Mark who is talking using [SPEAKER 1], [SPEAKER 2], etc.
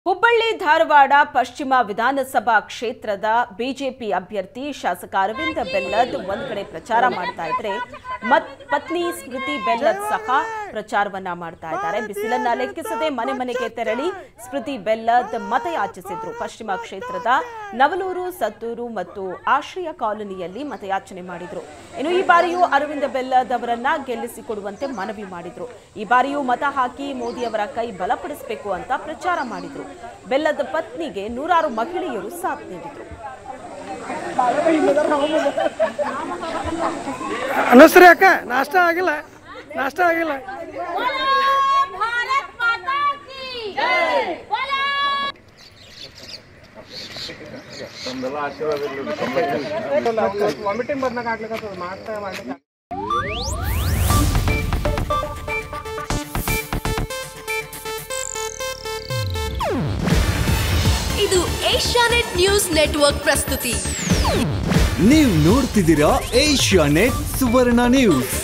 [SPEAKER 1] ಹುಬ್ಬಳ್ಳಿ ಧಾರವಾಡ ಪಶ್ಚಿಮ ವಿಧಾನಸಭಾ ಕ್ಷೇತ್ರದ ಬಿಜೆಪಿ ಅಭ್ಯರ್ಥಿ ಶಾಸಕ ಅರವಿಂದ ಬೆಲ್ಲದ್ ಒಂದ್ ಕಡೆ ಪ್ರಚಾರ ಮಾಡ್ತಾ ಇದ್ರೆ ಮತ್ ಪತ್ನಿ ಸ್ಮೃತಿ ಬೆಲ್ಲದ್ ಸಹ ಪ್ರಚಾರವನ್ನ ಮಾಡ್ತಾ ಇದ್ದಾರೆ ಬಿಸಿಲನ್ನ ಲೆಕ್ಕಿಸದೆ ಮನೆ ಮನೆಗೆ ತೆರಳಿ ಸ್ಮೃತಿ ಬೆಲ್ಲದ್ ಮತಯಾಚಿಸಿದ್ರು ಪಶ್ಚಿಮ ಕ್ಷೇತ್ರದ ನವಲೂರು ಸತ್ತೂರು ಮತ್ತು ಆಶ್ರಯ ಕಾಲೋನಿಯಲ್ಲಿ ಮತಯಾಚನೆ ಮಾಡಿದ್ರು ಇನ್ನು ಈ ಬಾರಿಯೂ ಅರವಿಂದ ಬೆಲ್ಲದ್ ಅವರನ್ನ ಗೆಲ್ಲಿಸಿಕೊಡುವಂತೆ ಮನವಿ ಮಾಡಿದ್ರು ಈ ಬಾರಿಯೂ ಮತ ಹಾಕಿ ಮೋದಿ ಅವರ ಕೈ ಬಲಪಡಿಸಬೇಕು ಅಂತ ಪ್ರಚಾರ ಮಾಡಿದ್ರು ಬೆಲ್ಲದ ಪತ್ನಿಗೆ ನೂರಾರು ಮಹಿಳೆಯರು ಸಾಥ್ ನೀಡಿದ್ರು
[SPEAKER 2] ಅನ್ನಿಸ್ರಿ ಅಕ್ಕ ನಾಷ್ಟ ಆಗಿಲ್ಲ ನಾಷ್ಟ ಆಗಿಲ್ಲ
[SPEAKER 3] भारत माता की जय बोला
[SPEAKER 2] ವಾಮಿಟಿಂಗ್ ಬಂದಾಗ ಆಗ್ಲಿಕ್ಕೆ ಮಾಡ್ತಾ ಮಾಡ್ಲಿಕ್ಕೆ
[SPEAKER 4] ಇದು ಏಷ್ಯಾನೆಟ್ ನ್ಯೂಸ್ ನೆಟ್ವರ್ಕ್ ಪ್ರಸ್ತುತಿ
[SPEAKER 5] ನೀವು ನೋಡ್ತಿದ್ದೀರಾ ಏಷ್ಯಾ ನೆಟ್ ಸುವರ್ಣ ನ್ಯೂಸ್